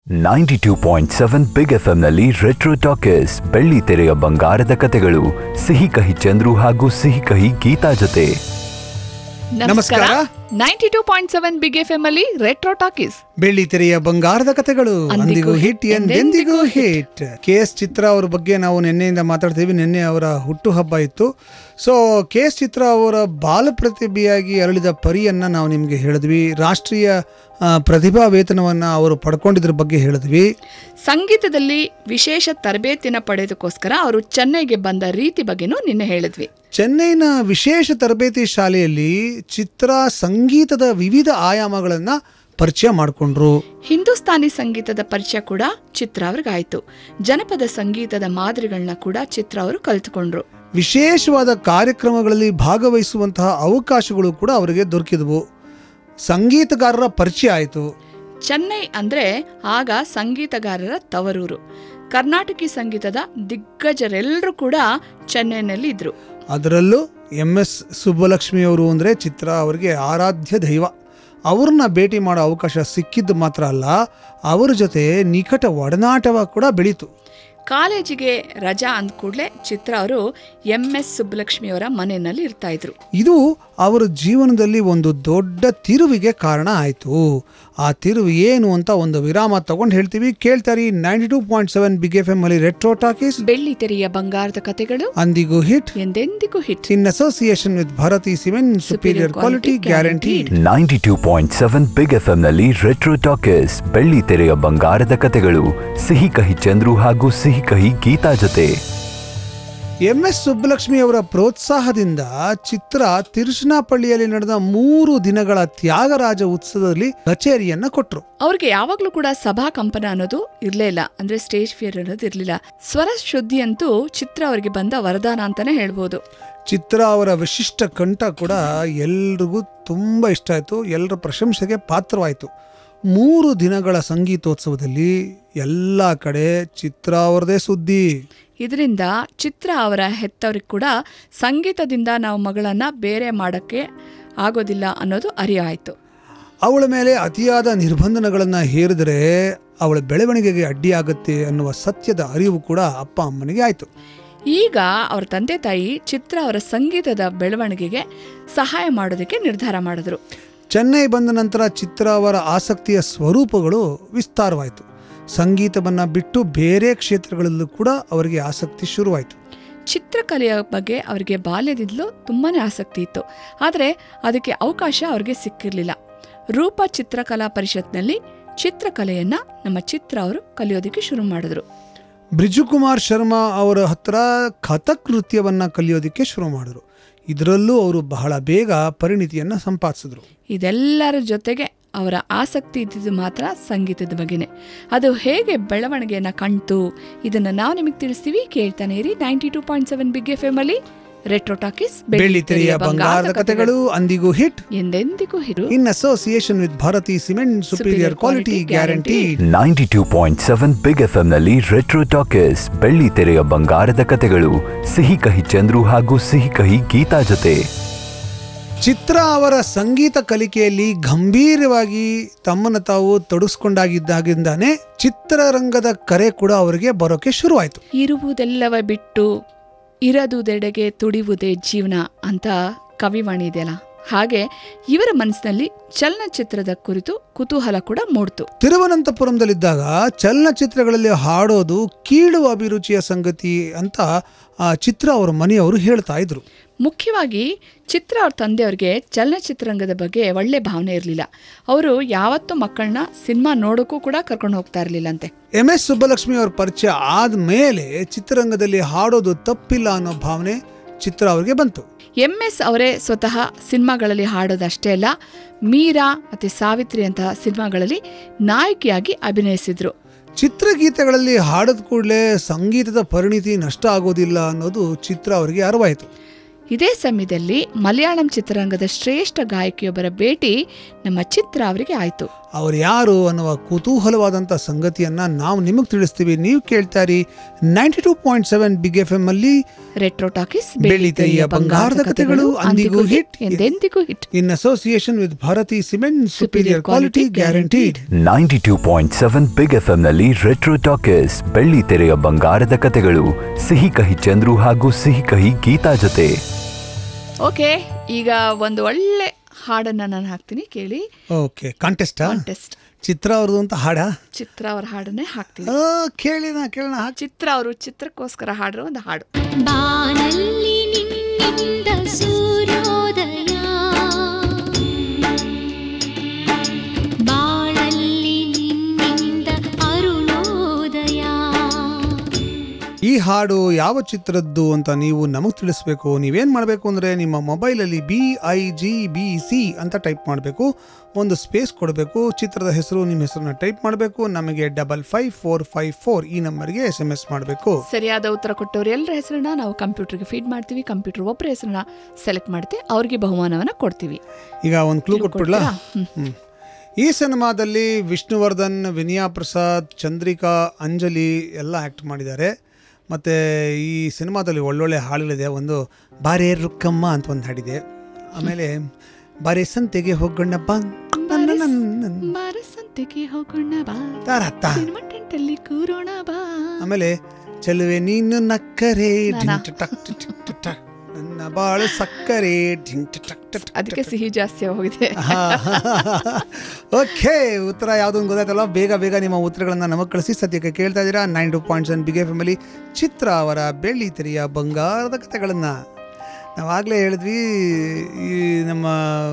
92.7 big FM ನಲ್ಲಿ retro talkies ಬೆಳ್ಳಿ ತೆರೆಯ ಬಂಗಾರದ ಕತೆಗಳು ಸಿಹಿ ಕಹಿ ಚಂದ್ರು ಹಾಗೂ ಸಿಹಿ ಕಹಿ ಗೀತಾ ಜೊತೆ ನಮಸ್ಕಾರ. Ninety two point seven big F M ಅಲ್ಲಿ ರೆಟ್ರೋ ಟಾಕೀಸ್ ಬೆಳ್ಳಿ ತೆರೆಯ ಬಂಗಾರದ ಕಥೆಗಳು ಅಂದಿಗೂ ಅಂದಿಗೂ ಹಿಟ್, ಹಿಟ್ ಎಂದೆಂದಿಗೂ ಎಂದೆಂದಿಗೂ ಹಿಟ್ ಕೆ ಎಸ್ ಚಿತ್ರ ಅವ್ರ ಬಗ್ಗೆ ನಾವು ನಿನ್ನೆಯಿಂದ ಮಾತಾಡ್ತೀವಿ ನಿನ್ನೆ ಅವರ ಹುಟ್ಟುಹಬ್ಬ ಇತ್ತು ಸೊ ಕೆ ಎಸ್ ಚಿತ್ರ ಅವರ ಬಾಲ ಪ್ರತಿಭೆಯಾಗಿ ಅರಳಿದ ಪರಿಯನ್ನ ನಾವು ನಿಮಗೆ ಹೇಳಿದ್ವಿ ರಾಷ್ಟ್ರೀಯ ಆ, ಪ್ರತಿಭಾ ವೇತನವನ್ನ ಅವರು ಪಡ್ಕೊಂಡಿದ್ರ ಬಗ್ಗೆ ಹೇಳಿದ್ವಿ ಸಂಗೀತದಲ್ಲಿ ವಿಶೇಷ ತರಬೇತಿನ ಪಡೆದಕ್ಕೋಸ್ಕರ ಅವರು ಚೆನ್ನೈಗೆ ಬಂದ ರೀತಿ ಬಗ್ಗೆನೂ ನಿನ್ನೆ ಹೇಳಿದ್ವಿ ಚೆನ್ನೈನ ವಿಶೇಷ ತರಬೇತಿ ಶಾಲೆಯಲ್ಲಿ ಚಿತ್ರ ಸಂಗೀತದ ವಿವಿಧ ಆಯಾಮಗಳನ್ನ ಪರಿಚಯ ಮಾಡಿಕೊಂಡ್ರು ಹಿಂದೂಸ್ತಾನಿ ಸಂಗೀತದ ಪರಿಚಯ ಕೂಡ ಚಿತ್ರ ಅವ್ರಿಗಾಯ್ತು ಜನಪದ ಸಂಗೀತದ ಮಾದರಿಗಳನ್ನ ಕೂಡ ಚಿತ್ರ ಅವರು ಕಲಿತುಕೊಂಡ್ರು ವಿಶೇಷವಾದ ಕಾರ್ಯಕ್ರಮಗಳಲ್ಲಿ ಭಾಗವಹಿಸುವಂತಹ ಅವಕಾಶಗಳು ಕೂಡ ಅವರಿಗೆ ದೊರಕಿದವು ಸಂಗೀತಗಾರರ ಪರಿಚಯ ಆಯಿತು ಚೆನ್ನೈ ಅಂದ್ರೆ ಆಗ ಸಂಗೀತಗಾರರ ತವರೂರು ಕರ್ನಾಟಕಿ ಸಂಗೀತದ ದಿಗ್ಗಜರೆಲ್ಲರೂ ಕೂಡ ಚೆನ್ನೈನಲ್ಲಿ ಇದ್ರು ಅದರಲ್ಲೂ ಎಂ ಎಸ್ ಸುಬ್ಬಲಕ್ಷ್ಮಿ ಅವರು ಅಂದರೆ ಚಿತ್ರ ಅವರಿಗೆ ಆರಾಧ್ಯ ದೈವ ಅವ್ರನ್ನ ಭೇಟಿ ಮಾಡೋ ಅವಕಾಶ ಸಿಕ್ಕಿದ್ದು ಮಾತ್ರ ಅಲ್ಲ ಅವರ ಜೊತೆ ನಿಕಟ ಒಡನಾಟವ ಕೂಡ ಬೆಳೀತು ಕಾಲೇಜಿಗೆ ರಜಾ ಅಂದ ಕೂಡಲೇ ಚಿತ್ರ ಅವರು ಎಂ ಎಸ್ ಸುಬ್ಬಲಕ್ಷ್ಮಿಯವರ ಮನೆಯಲ್ಲಿ ಇರ್ತಾ ಇದ್ರು ಇದು ಅವರ ಜೀವನದಲ್ಲಿ ಒಂದು ದೊಡ್ಡ ತಿರುವಿಗೆ ಕಾರಣ ಆಯಿತು ಆ ತಿರುವು ಏನು ಅಂತ ಒಂದು ವಿರಾಮ ತಗೊಂಡು ಹೇಳ್ತೀವಿ ಕೇಳ್ತಾರಿ ninety two point seven big F M ಅಲ್ಲಿ ರೆಟ್ರೋ ಟಾಕೀಸ್ ಬೆಳ್ಳಿ ತೆರೆಯ ಬಂಗಾರದ ಕತೆಗಳು ಅಂದಿಗೂ ಹಿಟ್ ಎಂದೆಂದಿಗೂ hit in association with Bharathi cement superior quality guarantee ninety two point seven big FM ನಲ್ಲಿ ರೆಟ್ರೋ ಟಾಕೀಸ್ ಬೆಳ್ಳಿ ತೆರೆಯ ಬಂಗಾರದ ಕತೆಗಳು ಸಿಹಿ ಕಹಿ ಚಂದ್ರು ಹಾಗೂ ಸಿಹಿ ಕಹಿ ಗೀತಾ ಜೊತೆ ಎಂ ಎಸ್ ಸುಬ್ಬಲಕ್ಷ್ಮಿ ಅವರ ಪ್ರೋತ್ಸಾಹದಿಂದ ಚಿತ್ರ ತಿರುಚನಾಪಳ್ಳಿಯಲ್ಲಿ ನಡೆದ ಮೂರು ದಿನಗಳ ತ್ಯಾಗರಾಜ ಉತ್ಸವದಲ್ಲಿ ಕಚೇರಿಯನ್ನ ಕೊಟ್ರು ಅವ್ರಿಗೆ ಯಾವಾಗ್ಲೂ ಕೂಡ ಸಭಾ ಕಂಪನ ಅನ್ನೋದು ಇರ್ಲೇ ಇಲ್ಲ ಅಂದ್ರೆ ಸ್ಟೇಜ್ ಫಿಯರ್ ಅನ್ನೋದು ಇರ್ಲಿಲ್ಲ ಸ್ವರ ಶುದ್ಧಿ ಅಂತೂ ಚಿತ್ರ ಅವರಿಗೆ ಬಂದ ವರದಾನ ಅಂತಾನೆ ಹೇಳ್ಬೋದು ಚಿತ್ರ ಅವರ ವಿಶಿಷ್ಟ ಕಂಠ ಕೂಡ ಎಲ್ರಿಗೂ ತುಂಬ ಇಷ್ಟ ಆಯಿತು ಎಲ್ಲರ ಪ್ರಶಂಸೆಗೆ ಪಾತ್ರವಾಯಿತು ಮೂರು ದಿನಗಳ ಸಂಗೀತೋತ್ಸವದಲ್ಲಿ ಎಲ್ಲ ಕಡೆ ಚಿತ್ರ ಅವರದೇ ಸುದ್ದಿ ಇದರಿಂದ ಚಿತ್ರ ಅವರ ಹೆತ್ತವ್ರಿಗೆ ಕೂಡ ಸಂಗೀತದಿಂದ ನಾವು ಮಗಳನ್ನ ಬೇರೆ ಮಾಡಕ್ಕೆ ಆಗೋದಿಲ್ಲ ಅನ್ನೋದು ಅರಿವಾಯ್ತು ಅವಳ ಮೇಲೆ ಅತಿಯಾದ ನಿರ್ಬಂಧನಗಳನ್ನು ಹೇರಿದರೆ ಅವಳ ಬೆಳವಣಿಗೆಗೆ ಅಡ್ಡಿಯಾಗುತ್ತೆ ಅನ್ನುವ ಸತ್ಯದ ಅರಿವು ಕೂಡ ಅಪ್ಪ ಅಮ್ಮನಿಗೆ ಆಯಿತು ಈಗ ಅವ್ರ ತಂದೆ ತಾಯಿ ಚಿತ್ರ ಅವರ ಸಂಗೀತದ ಬೆಳವಣಿಗೆಗೆ ಸಹಾಯ ಮಾಡೋದಕ್ಕೆ ನಿರ್ಧಾರ ಮಾಡಿದ್ರು ಚೆನ್ನೈ ಬಂದ ನಂತರ ಚಿತ್ರ ಅವರ ಆಸಕ್ತಿಯ ಸ್ವರೂಪಗಳು ವಿಸ್ತಾರವಾಯಿತು ಸಂಗೀತವನ್ನು ಬಿಟ್ಟು ಬೇರೆ ಕ್ಷೇತ್ರಗಳಲ್ಲೂ ಕೂಡ ಅವರಿಗೆ ಆಸಕ್ತಿ ಶುರುವಾಯಿತು ಚಿತ್ರಕಲೆಯ ಬಗ್ಗೆ ಅವರಿಗೆ ಬಾಲ್ಯದಿಂದಲೂ ತುಂಬಾನೇ ಆಸಕ್ತಿ ಇತ್ತು ಆದರೆ ಅದಕ್ಕೆ ಅವಕಾಶ ಅವ್ರಿಗೆ ಸಿಕ್ಕಿರಲಿಲ್ಲ ರೂಪ ಚಿತ್ರಕಲಾ ಪರಿಷತ್ನಲ್ಲಿ ಚಿತ್ರಕಲೆಯನ್ನ ನಮ್ಮ ಚಿತ್ರ ಅವರು ಕಲಿಯೋದಕ್ಕೆ ಶುರು ಮಾಡಿದ್ರು ಬ್ರಿಜುಕುಮಾರ್ ಶರ್ಮಾ ಅವರ ಹತ್ರ ಕಥಕ್ ನೃತ್ಯವನ್ನ ಕಲಿಯೋದಕ್ಕೆ ಶುರು ಮಾಡಿದ್ರು ಇದರಲ್ಲೂ ಅವರು ಬಹಳ ಬೇಗ ಪರಿಣಿತಿಯನ್ನ ಸಂಪಾದಿಸಿದ್ರು ಇದೆಲ್ಲರ ಜೊತೆಗೆ ಅವರ ಆಸಕ್ತಿ ಇದ್ದಿದ್ದು ಮಾತ್ರ ಸಂಗೀತದ ಬಗ್ಗೆನೆ ಅದು ಹೇಗೆ ಬೆಳವಣಿಗೆಯನ್ನ ಕಂತು ಇದನ್ನ ನಾವು ನಿಮಗೆ ತಿಳಿಸ್ತೀವಿ ಕೇಳ್ತಾನೆ ಇರಿ ninety two point seven big F M ಅಲ್ಲಿ ರೆಟ್ರೋ ಟಾಕೀಸ್ ಬೆಳ್ಳಿ ತೆರೆಯ ಬಂಗಾರದ ಕಥೆಗಳು ಅಂದಿಗೂ ಹಿಟ್ ಎಂದೆಂದಿಗೂ ಹಿರು in association with Bharathi cement superior quality guarantee ninety two point seven big FM ನಲ್ಲಿ ರೆಟ್ರೋ ಟಾಕೀಸ್ ಬೆಳ್ಳಿ ತೆರೆಯ ಬಂಗಾರದ ಕತೆಗಳು ಸಿಹಿ ಕಹಿ ಚಂದ್ರು ಹಾಗೂ ಸಿಹಿ ಕಹಿ ಗೀತಾ ಜೊತೆ ಚಿತ್ರ ಅವರ ಸಂಗೀತ ಕಲಿಕೆಯಲ್ಲಿ ಗಂಭೀರವಾಗಿ ತಮ್ಮನ್ನು ತಾವು ತೊಡಗಿಸ್ಕೊಂಡಾಗಿದ್ದಾಗಿಂದಾನೆ ಚಿತ್ರರಂಗದ ಕರೆ ಕೂಡ ಅವರಿಗೆ ಬರೋಕೆ ಶುರುವಾಯಿತು ಇರುವುದೆಲ್ಲವ ಬಿಟ್ಟು ಇರದುದೆಡೆಗೆ ತುಡಿವುದೇ ಜೀವನ ಅಂತ ಕವಿವಾಣಿ ಇದೆಯಲ್ಲ ಹಾಗೆ ಇವರ ಮನಸ್ಸಿನಲ್ಲಿ ಚಲನಚಿತ್ರದ ಕುರಿತು ಕುತೂಹಲ ಕೂಡ ಮೂಡ್ತು ತಿರುವನಂತಪುರಂದಲ್ಲಿದ್ದಾಗ ಚಲನಚಿತ್ರಗಳಲ್ಲಿ ಹಾಡೋದು ಕೀಳು ಅಭಿರುಚಿಯ ಸಂಗತಿ ಅಂತ ಆ ಚಿತ್ರ ಅವರ ಮನೆಯವರು ಹೇಳ್ತಾ ಇದ್ರು ಮುಖ್ಯವಾಗಿ ಚಿತ್ರ ಅವ್ರ ತಂದೆಯವ್ರಿಗೆ ಚಲನಚಿತ್ರರಂಗದ ಬಗ್ಗೆ ಒಳ್ಳೆ ಭಾವನೆ ಇರಲಿಲ್ಲ ಅವರು ಯಾವತ್ತೂ ಮಕ್ಕಳನ್ನ ಸಿನಿಮಾ ನೋಡೋಕ್ಕೂ ಕೂಡ ಕರ್ಕೊಂಡು ಹೋಗ್ತಾ ಇರಲಿಲ್ಲಂತೆ ಎಂ ಎಸ್ ಸುಬ್ಬಲಕ್ಷ್ಮಿ ಅವ್ರ ಪರಿಚಯ ಆದ್ಮೇಲೆ ಚಿತ್ರರಂಗದಲ್ಲಿ ಹಾಡೋದು ತಪ್ಪಿಲ್ಲ ಅನ್ನೋ ಭಾವನೆ ಚಿತ್ರ ಅವ್ರಿಗೆ ಬಂತು ಎಂ ಎಸ್ ಅವರೇ ಸ್ವತಃ ಸಿನಿಮಾಗಳಲ್ಲಿ ಹಾಡೋದಷ್ಟೇ ಅಲ್ಲ ಮೀರಾ ಮತ್ತು ಸಾವಿತ್ರಿ ಅಂತಹ ಸಿನಿಮಾಗಳಲ್ಲಿ ನಾಯಕಿಯಾಗಿ ಅಭಿನಯಿಸಿದ್ರು ಚಿತ್ರಗೀತೆಗಳಲ್ಲಿ ಹಾಡದ ಕೂಡಲೇ ಸಂಗೀತದ ಪರಿಣಿತಿ ನಷ್ಟ ಆಗೋದಿಲ್ಲ ಅನ್ನೋದು ಚಿತ್ರ ಅವರಿಗೆ ಅರಿವಾಯಿತು ಇದೇ ಸಮಯದಲ್ಲಿ ಮಲಯಾಳಂ ಚಿತ್ರರಂಗದ ಶ್ರೇಷ್ಠ ಗಾಯಕಿಯೊಬ್ಬರ ಭೇಟಿ ನಮ್ಮ ಚಿತ್ರ ಅವರಿಗೆ ಆಯ್ತು ಅವ್ರು ಯಾರು ಅನ್ನುವ ಕುತೂಹಲವಾದಂಥ ಸಂಗತಿಯನ್ನ ನಾವು ನಿಮಗೆ ತಿಳಿಸ್ತೀವಿ ನೀವು ಕೇಳ್ತಾರಿ ninety two point seven big F M ಅಲ್ಲಿ ರೆಟ್ರೋ ಟಾಕೀಸ್ ಬೆಳ್ಳಿತೆರೆಯ ಬಂಗಾರದ ಕಥೆಗಳು ಅಂದಿಗೂ ಹಿಟ್ ಎಂದೆಂದಿಗೂ hit in association with Bharathi cement superior quality guaranteed ninety two point seven big F ನಲ್ಲಿ ರೆಟ್ರೋ ಟಾಕೀಸ್ ಬೆಳ್ಳಿ ತೆರೆಯ ಬಂಗಾರದ ಕಥೆಗಳು ಸಿಹಿ ಕಹಿ ಚಂದ್ರು ಹಾಗೂ ಸಿಹಿ ಕಹಿ ಗೀತಾ ಜೊತೆ ಓಕೆ ಈಗ ಒಂದು ಒಳ್ಳೆ ಹಾಡನ್ನ ನಾನು ಹಾಕ್ತೀನಿ ಕೇಳಿ ಓಕೆ ಕಾಂಟೆಸ್ಟ್ ಕಾಂಟೆಸ್ಟ್ ಚಿತ್ರ ಅವ್ರದ್ದು ಅಂತ ಹಾಡ ಚಿತ್ರ ಅವರ ಹಾಡನ್ನೇ ಹಾಕ್ತೀನಿ ಆ, ಕೇಳಿನ ಕೇಳೋಣ ಹಾಕಿ ಚಿತ್ರ ಅವರು ಚಿತ್ರಕ್ಕೋಸ್ಕರ ಹಾಡಿರೋ ಒಂದು ಹಾಡು ಬಾನಲ್ಲಿ ನಿನ್ನಿಂದ ಸೂರ್ಯೋದಯ ಬಾಳಲ್ಲಿ ನಿನ್ನಿಂದ ಅರುಣೋದಯ ಈ ಹಾಡು ಯಾವ ಚಿತ್ರದ್ದು ಅಂತ ನೀವು ನಮಗೆ ತಿಳಿಸ್ಬೇಕು ನೀವೇನು ಮಾಡಬೇಕು ಅಂದರೆ ನಿಮ್ಮ ಮೊಬೈಲಲ್ಲಿ B I G B C ಅಂತ ಟೈಪ್ ಮಾಡಬೇಕು ಒಂದು ಸ್ಪೇಸ್ ಕೊಡಬೇಕು ಚಿತ್ರದ ಹೆಸರು ನಿಮ್ಮ ಹೆಸರನ್ನ ಟೈಪ್ ಮಾಡಬೇಕು ನಮಗೆ double five four five four ಈ ನಂಬರ್ಗೆ ಎಸ್ ಎಮ್ ಎಸ್ ಮಾಡಬೇಕು ಸರಿಯಾದ ಉತ್ತರ ಕೊಟ್ಟವ್ರು ಎಲ್ಲರ ಹೆಸರನ್ನ ನಾವು ಕಂಪ್ಯೂಟರ್ಗೆ ಫೀಡ್ ಮಾಡ್ತೀವಿ ಕಂಪ್ಯೂಟರ್ ಒಬ್ಬರ ಹೆಸರನ್ನ ಸೆಲೆಕ್ಟ್ ಮಾಡ್ತೀವಿ ಅವ್ರಿಗೆ ಬಹುಮಾನವನ್ನ ಕೊಡ್ತೀವಿ ಈಗ ಒಂದು ಕ್ಲೂ Clue ಕೊಟ್ಬಿಡ್ಲಾ ಕೊಡ್ತೀರಾ? ಹ್ಮ್. ಹ್ಮ್. ಈ ಸಿನಿಮಾದಲ್ಲಿ ವಿಷ್ಣುವರ್ಧನ್ ವಿನಯಾ ಪ್ರಸಾದ್ ಚಂದ್ರಿಕಾ ಅಂಜಲಿ ಎಲ್ಲ ಆ್ಯಕ್ಟ್ ಮಾಡಿದ್ದಾರೆ ಮತ್ತು ಈ ಸಿನಿಮಾದಲ್ಲಿ ಒಳ್ಳೊಳ್ಳೆ ಹಾಡುಗಳಿದೆ ಒಂದು ಬಾರೇ ರುಕ್ಕಮ್ಮ ಅಂತ ಒಂದು ಹಾಡಿದೆ ಆಮೇಲೆ ಬಾರೆ ಸಂತೆಗೆ ಹೋಗೋಣ ಬಾ ಬಾರೆ ಬಾರ ಸಂತೆಗೆ ಹೋಗೋಣ ಬಾ ತಾರತ್ತ ಸಿನಿಮಾ ಟೆಂಟಲ್ಲಿ ಕೂರೋಣ ಬಾ ಆಮೇಲೆ ಚೆಲುವೆ ನೀನು ನಕ್ಕರೆ ನಾನಾ? ಢಿಂಕ್ ಟಕ್ ಟಕ್ ಟಕ್ ಟಕ್. ನನ್ನ ಬಾಳು ಸಕ್ಕರೆ ಢಿಂಕ್ ಟಕ್ ಟಕ್ ಟಕ್ ಅದಕ್ಕೆ ಸಿಹಿ ಜಾಸ್ತಿ ಹೋಗಿದೆ ಓಕೆ ಉತ್ತರ ಯಾವುದು ಗೊತ್ತಾಯ್ತಲ್ಲ ಬೇಗ ಬೇಗ ನಿಮ್ಮ ಉತ್ತರಗಳನ್ನು ನಮಗೆ ಕಳಿಸಿ ಸದ್ಯಕ್ಕೆ ಕೇಳ್ತಾ ಇದ್ದೀರಾ nine two point seven big family ಚಿತ್ರ ಅವರ ಬೆಳ್ಳಿ ತೆರೆಯ ಬಂಗಾರದ ಕಥೆಗಳನ್ನು ನಾವಾಗಲೇ ಹೇಳಿದ್ವಿ ಈ ನಮ್ಮ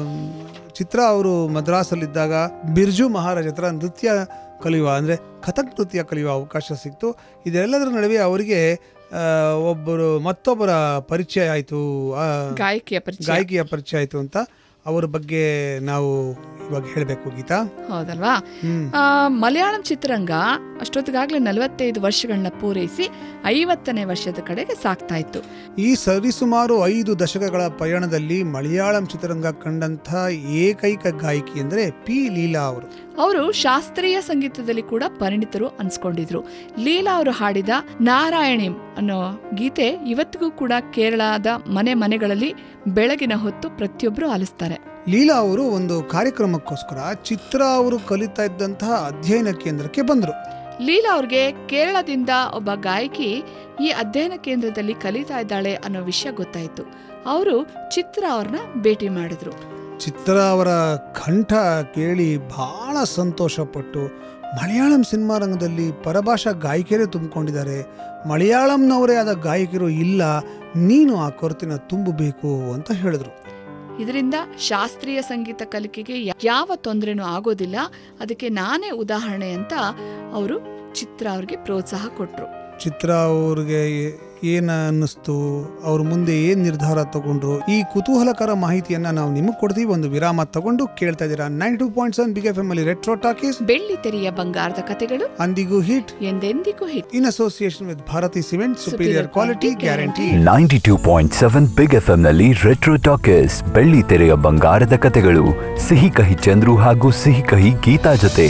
ಚಿತ್ರ ಅವರು ಮದ್ರಾಸಲ್ಲಿದ್ದಾಗ ಬಿರ್ಜು ಮಹಾರಾಜ್ ಹತ್ರ ನೃತ್ಯ ಕಲಿಯುವ ಅಂದರೆ ಕಥಕ್ ನೃತ್ಯ ಕಲಿಯುವ ಅವಕಾಶ ಸಿಕ್ತು ಇದೆಲ್ಲದರ ನಡುವೆ ಅವರಿಗೆ ಆ, ಒಬ್ಬರು ಮತ್ತೊಬ್ಬರ ಪರಿಚಯ ಆಯಿತು ಗಾಯಕಿಯ ಪರಿಚಯ ಗಾಯಕಿಯ ಪರಿಚಯ ಆಯಿತು ಅಂತ ಅವರ ಬಗ್ಗೆ ನಾವು ಇವಾಗ ಹೇಳಬೇಕು ಗೀತಾ ಹೌದಲ್ವಾ ಹ್ಮ್ ಆ, ಮಲಯಾಳಂ ಚಿತ್ರರಂಗ ಅಷ್ಟೊತ್ತಿಗಾಗಲೇ ನಲವತ್ತೈದು ವರ್ಷಗಳನ್ನ ಪೂರೈಸಿ ಐವತ್ತನೇ ವರ್ಷದ ಕಡೆಗೆ ಸಾಕ್ತಾ ಇತ್ತು ಈ ಸರಿಸುಮಾರು ಐದು ದಶಕಗಳ ಪಯಣದಲ್ಲಿ ಮಲಯಾಳಂ ಚಿತ್ರರಂಗ ಕಂಡಂಥ ಏಕೈಕ ಗಾಯಕಿ ಅಂದರೆ ಪಿ ಲೀಲಾ ಅವರು ಅವರು ಶಾಸ್ತ್ರೀಯ ಸಂಗೀತದಲ್ಲಿ ಕೂಡ ಪರಿಣಿತರು ಅನ್ಸ್ಕೊಂಡಿದ್ರು ಲೀಲಾ ಅವರು ಹಾಡಿದ ನಾರಾಯಣಿ ಅನ್ನೋ ಗೀತೆ ಇವತ್ತಿಗೂ ಕೂಡ ಕೇರಳದ ಮನೆ ಮನೆಗಳಲ್ಲಿ ಬೆಳಗಿನ ಹೊತ್ತು ಪ್ರತಿಯೊಬ್ಬರು ಆಲಿಸ್ತಾರೆ ಲೀಲಾ ಅವರು ಒಂದು ಕಾರ್ಯಕ್ರಮಕ್ಕೋಸ್ಕರ ಚಿತ್ರ ಅವರು ಕಲಿತಾ ಇದ್ದಂತಹ ಅಧ್ಯಯನ ಕೇಂದ್ರಕ್ಕೆ ಬಂದರು ಲೀಲಾ ಅವ್ರಿಗೆ ಕೇರಳದಿಂದ ಒಬ್ಬ ಗಾಯಕಿ ಈ ಅಧ್ಯಯನ ಕೇಂದ್ರದಲ್ಲಿ ಕಲಿತಾ ಇದ್ದಾಳೆ ಅನ್ನೋ ವಿಷಯ ಗೊತ್ತಾಯ್ತು ಅವರು ಚಿತ್ರ ಅವ್ರನ್ನ ಭೇಟಿ ಮಾಡಿದ್ರು ಚಿತ್ರ ಅವರ ಕಂಠ ಕೇಳಿ ಬಹಳ ಸಂತೋಷಪಟ್ಟು ಮಲಯಾಳಂ ಸಿನಿಮಾ ರಂಗದಲ್ಲಿ ಪರಭಾಷಾ ಗಾಯಕಿಯರೇ ತುಂಬಿಕೊಂಡಿದ್ದಾರೆ ಮಲಯಾಳಂನವರೇ ಆದ ಗಾಯಕರು ಇಲ್ಲ ನೀನು ಆ ಕೊರತಿನ ತುಂಬಬೇಕು ಅಂತ ಹೇಳಿದ್ರು ಇದರಿಂದ ಶಾಸ್ತ್ರೀಯ ಸಂಗೀತ ಕಲಿಕೆಗೆ ಯಾ- ಯಾವ ತೊಂದರೆನೂ ಆಗೋದಿಲ್ಲ ಅದಕ್ಕೆ ನಾನೇ ಉದಾಹರಣೆ ಅಂತ ಅವರು ಚಿತ್ರ ಅವ್ರಿಗೆ ಪ್ರೋತ್ಸಾಹ ಕೊಟ್ರು ಚಿತ್ರ ಅವ್ರಿಗೆ ಏನ ಅನ್ನಿಸ್ತು ಅವ್ರ ಮುಂದೆ ಏನ್ ನಿರ್ಧಾರ ತಗೊಂಡ್ರು ಈ ಕುತೂಹಲಕರ ಮಾಹಿತಿಯನ್ನ ನಾವು ನಿಮಗೆ ಕೊಡ್ತೀವಿ ಒಂದು ವಿರಾಮ ತಗೊಂಡು ಕೇಳ್ತಾ ಇದ್ದೀರಾ nine two point seven big F M ಅಲ್ಲಿ ರೆಟ್ರೋ ಟಾಕೀಸ್ ಬೆಳ್ಳಿ ತೆರೆಯ ಬಂಗಾರದ ಕಥೆಗಳು ಅಂದಿಗೂ ಹಿಟ್ ಎಂದೆಂದಿಗೂ hit in association with Bharathi cement superior quality guarantee ninety two point seven big F ನಲ್ಲಿ ರೆಟ್ರೋ ಟಾಕೀಸ್ ಬೆಳ್ಳಿ ತೆರೆಯ ಬಂಗಾರದ ಕಥೆಗಳು ಸಿಹಿ ಕಹಿ ಚಂದ್ರು ಹಾಗೂ ಸಿಹಿ ಕಹಿ ಗೀತಾ ಜೊತೆ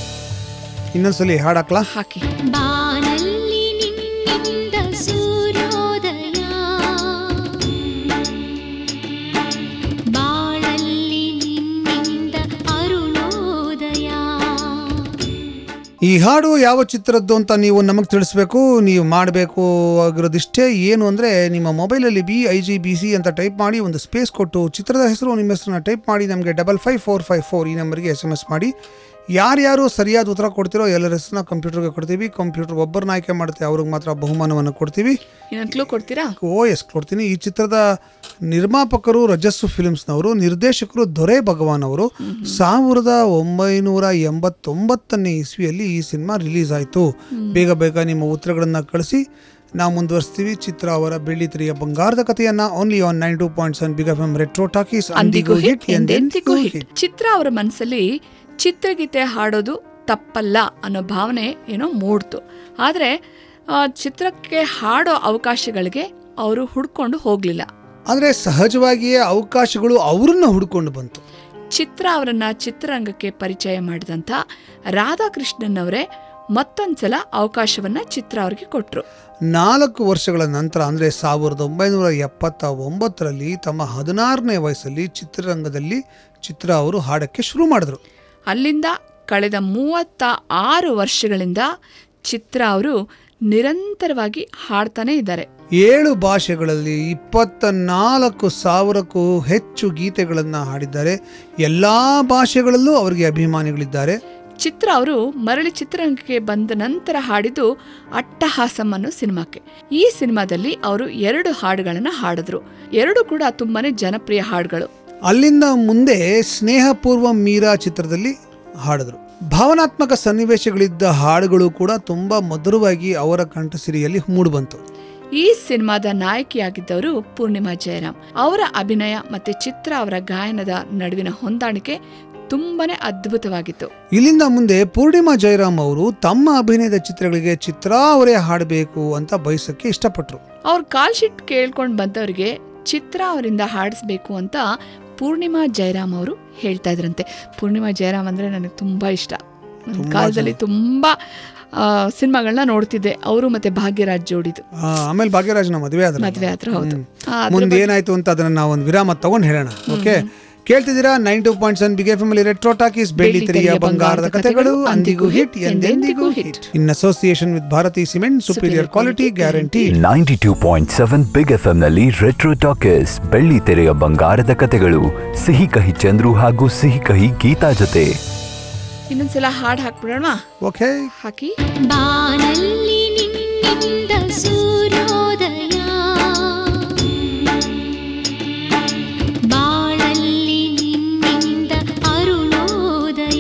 ಇನ್ನೊಂದ್ಸಲಿ ಹಾಡಾಕ್ಲಾ ಹಾಕಿ ಬಾನಲ್ಲಿ ನಿನ್ನಿಂದ ಸೂರ್ಯೋದಯ ಬಾಳಲ್ಲಿ ನಿನ್ನಿಂದ ಅರುಣೋದಯ ಈ ಹಾಡು ಯಾವ ಚಿತ್ರದ್ದು ಅಂತ ನೀವು ನಮಗೆ ತಿಳಿಸ್ಬೇಕು ನೀವು ಮಾಡಬೇಕು ಆಗಿರೋದಿಷ್ಟೇ ಏನು ಅಂದರೆ ನಿಮ್ಮ ಮೊಬೈಲಲ್ಲಿ B I G B C ಅಂತ ಟೈಪ್ ಮಾಡಿ ಒಂದು ಸ್ಪೇಸ್ ಕೊಟ್ಟು ಚಿತ್ರದ ಹೆಸರು ನಿಮ್ಮ ಹೆಸರನ್ನ ಟೈಪ್ ಮಾಡಿ ನಮಗೆ double five four five four ಈ ನಂಬರ್ಗೆ ಎಸ್ ಎಮ್ ಎಸ್ ಮಾಡಿ ಯಾರ್ಯಾರು ಸರಿಯಾದ ಉತ್ತರ ಕೊಡ್ತೀರೋ ಎಲ್ಲರ ಹೆಸರನ್ನ ಕಂಪ್ಯೂಟರ್ಗೆ ಕೊಡ್ತೀವಿ ಕಂಪ್ಯೂಟರ್ ಒಬ್ಬರನ್ನ ಆಯ್ಕೆ ಮಾಡುತ್ತೆ ಅವ್ರಿಗೆ ಮಾತ್ರ ಬಹುಮಾನವನ್ನು ಕೊಡ್ತೀವಿ ಇನ್ನೊಂದು ಕ್ಲೂ ಕೊಡ್ತೀರಾ ಓ ಎಸ್ ಕೊಡ್ತೀನಿ ಈ ಚಿತ್ರದ ನಿರ್ಮಾಪಕರು ರಜಸ್ಸು ಫಿಲ್ಮ್ಸ್ನವರು ನಿರ್ದೇಶಕರು ದೊರೆ ಭಗವಾನ್ ಅವರು ಸಾವಿರದ ಒಂಬೈನೂರ ಎಂಬತ್ತೊಂಬತ್ತನೇ ಇಸ್ವಿಯಲ್ಲಿ ಈ ಸಿನಿಮಾ ರಿಲೀಸ್ ಆಯಿತು ಬೇಗ ಬೇಗ ನಿಮ್ಮ ಉತ್ತರಗಳನ್ನು ಕಳಿಸಿ ನಾವು ಮುಂದುವರಿಸ್ತೀವಿ ಚಿತ್ರ ಅವರ ಬೆಳ್ಳಿ ತೆರೆಯ ಬಂಗಾರದ ಕಥೆಯನ್ನ only on nine two point seven big F M retro talkies ಅಂದಿಗೂ ಹಿಟ್ ಎಂದೆಂದಿಗೂ ಹಿಟ್ ಚಿತ್ರ ಅವರ ಮನಸ್ಸಲ್ಲಿ ಚಿತ್ರಗೀತೆ ಹಾಡೋದು ತಪ್ಪಲ್ಲ ಅನ್ನೋ ಭಾವನೆ ಏನೋ ಮೂಡ್ತು ಆದರೆ ಚಿತ್ರಕ್ಕೆ ಹಾಡೋ ಅವಕಾಶಗಳಿಗೆ ಅವರು ಹುಡ್ಕೊಂಡು ಹೋಗಲಿಲ್ಲ ಆದರೆ ಸಹಜವಾಗಿಯೇ ಅವಕಾಶಗಳು ಅವರನ್ನ ಹುಡ್ಕೊಂಡು ಬಂತು ಚಿತ್ರ ಅವರನ್ನ ಚಿತ್ರರಂಗಕ್ಕೆ ಪರಿಚಯ ಮಾಡಿದಂಥ ರಾಧಾಕೃಷ್ಣನ್ ಅವರೇ ಮತ್ತೊಂದ್ಸಲ ಅವಕಾಶವನ್ನ ಚಿತ್ರ ಅವರಿಗೆ ಕೊಟ್ರು ನಾಲ್ಕು ವರ್ಷಗಳ ನಂತರ ಅಂದರೆ ಸಾವಿರದ ಒಂಬೈನೂರ ಎಪ್ಪತ್ತ ಒಂಬತ್ತರಲ್ಲಿ ತಮ್ಮ ಹದಿನಾರನೇ ವಯಸ್ಸಲ್ಲಿ ಚಿತ್ರರಂಗದಲ್ಲಿ ಚಿತ್ರ ಅವರು ಹಾಡಕ್ಕೆ ಶುರು ಮಾಡಿದ್ರು ಅಲ್ಲಿಂದ ಕಳೆದ ಮೂವತ್ತ ಆರು ವರ್ಷಗಳಿಂದ ಚಿತ್ರ ಅವರು ನಿರಂತರವಾಗಿ ಹಾಡ್ತಾನೆ ಇದ್ದಾರೆ ಏಳು ಭಾಷೆಗಳಲ್ಲಿ ಇಪ್ಪತ್ತ ನಾಲ್ಕು ಸಾವಿರಕ್ಕೂ ಹೆಚ್ಚು ಗೀತೆಗಳನ್ನು ಹಾಡಿದ್ದಾರೆ ಎಲ್ಲ ಭಾಷೆಗಳಲ್ಲೂ ಅವರಿಗೆ ಅಭಿಮಾನಿಗಳಿದ್ದಾರೆ ಚಿತ್ರ ಅವರು ಮರಳಿ ಚಿತ್ರರಂಗಕ್ಕೆ ಬಂದ ನಂತರ ಹಾಡಿದ್ದು ಅಟ್ಟಹಾಸಂ ಅನ್ನೋ ಸಿನಿಮಾಕ್ಕೆ ಈ ಸಿನಿಮಾದಲ್ಲಿ ಅವರು ಎರಡು ಹಾಡುಗಳನ್ನು ಹಾಡಿದ್ರು ಎರಡು ಕೂಡ ತುಂಬಾನೇ ಜನಪ್ರಿಯ ಹಾಡುಗಳು ಅಲ್ಲಿಂದ ಮುಂದೆ ಸ್ನೇಹಪೂರ್ವ ಮೀರಾ ಚಿತ್ರದಲ್ಲಿ ಹಾಡಿದ್ರು ಭಾವನಾತ್ಮಕ ಸನ್ನಿವೇಶಗಳಿದ್ದ ಹಾಡುಗಳು ಕೂಡ ತುಂಬಾ ಮಧುರವಾಗಿ ಅವರ ಕಂಠಸಿರಿಯಲ್ಲಿ ಮೂಡಿಬಂತು ಈ ಸಿನಿಮಾದ ನಾಯಕಿಯಾಗಿದ್ದವರು ಪೂರ್ಣಿಮಾ ಜಯರಾಮ್ ಅವರ ಅಭಿನಯ ಮತ್ತೆ ಚಿತ್ರ ಅವರ ಗಾಯನದ ನಡುವಿನ ಹೊಂದಾಣಿಕೆ ತುಂಬಾನೇ ಅದ್ಭುತವಾಗಿತ್ತು ಇಲ್ಲಿಂದ ಮುಂದೆ ಪೂರ್ಣಿಮಾ ಜಯರಾಮ್ ಅವರು ತಮ್ಮ ಅಭಿನಯದ ಚಿತ್ರಗಳಿಗೆ ಚಿತ್ರ ಅವರೇ ಹಾಡಬೇಕು ಅಂತ ಬಯಸಕ್ಕೆ ಇಷ್ಟಪಟ್ರು ಅವ್ರ ಕಾಲ್ ಶೀಟ್ ಕೇಳ್ಕೊಂಡು ಬಂದವರಿಗೆ ಚಿತ್ರ ಅವರಿಂದ ಹಾಡಿಸ್ಬೇಕು ಅಂತ ಪೂರ್ಣಿಮಾ ಜಯರಾಮ್ ಅವರು ಹೇಳ್ತಾ ಇದ್ರಂತೆ ಪೂರ್ಣಿಮಾ ಜಯರಾಮ್ ಅಂದ್ರೆ ನನಗೆ ತುಂಬಾ ಇಷ್ಟ ನನ್ನ ತುಂಬಾ ಕಾಲದಲ್ಲಿ ತುಂಬಾ ಸಿನಿಮಾಗಳನ್ನ ನೋಡ್ತಿದ್ದೆ ಅವರು ಮತ್ತೆ ಭಾಗ್ಯರಾಜ್ ಜೋಡಿದು ಆ, ಆಮೇಲೆ ಭಾಗ್ಯರಾಜ್ನ ಮದುವೆ ಆದ್ರೆ ಮದ್ವೆ ಆದ್ರೆ ಹೌದು ಆ, ಅದ್ರ ಮುಂದೆ ಬಗ್ಗೆ- ಏನಾಯ್ತು ಅಂತ ಅದನ್ನ ನಾವು ಒಂದು ವಿರಾಮ ತಗೊಂಡು ಹೇಳೋಣ ಓಕೆ ಕೇಳ್ತಿದ್ದೀರಾ nine two point seven big family retro talkies ಬೆಳ್ಳಿ ತೆರೆಯ ಬಂಗಾರದ ಕಥೆಗಳು ಅಂದಿಗೂ ಹಿಟ್ ಎಂದೆಂದಿಗೂ hit in association with Bharathi cement superior quality guarantee ninety two point seven big F ನಲ್ಲಿ ರೆಟ್ರೋ ಟಾಕೀಸ್ ಬೆಳ್ಳಿ ತೆರೆಯ ಬಂಗಾರದ ಕಥೆಗಳು ಸಿಹಿ ಕಹಿ ಚಂದ್ರು ಹಾಗೂ ಸಿಹಿ ಕಹಿ ಗೀತಾ ಜೊತೆ ಇನ್ನೊಂದ್ಸಲ ಹಾಡು ಹಾಕ್ಬಿಡೋಣ ಓಕೆ ಹಾಕಿ ಬಾನಲ್ಲಿ ನಿನ್ನಿಂದ ಸೂರ್ಯೋದಯ ಬಾಳಲ್ಲಿ ನಿನ್ನಿಂದ ಅರುಣೋದಯ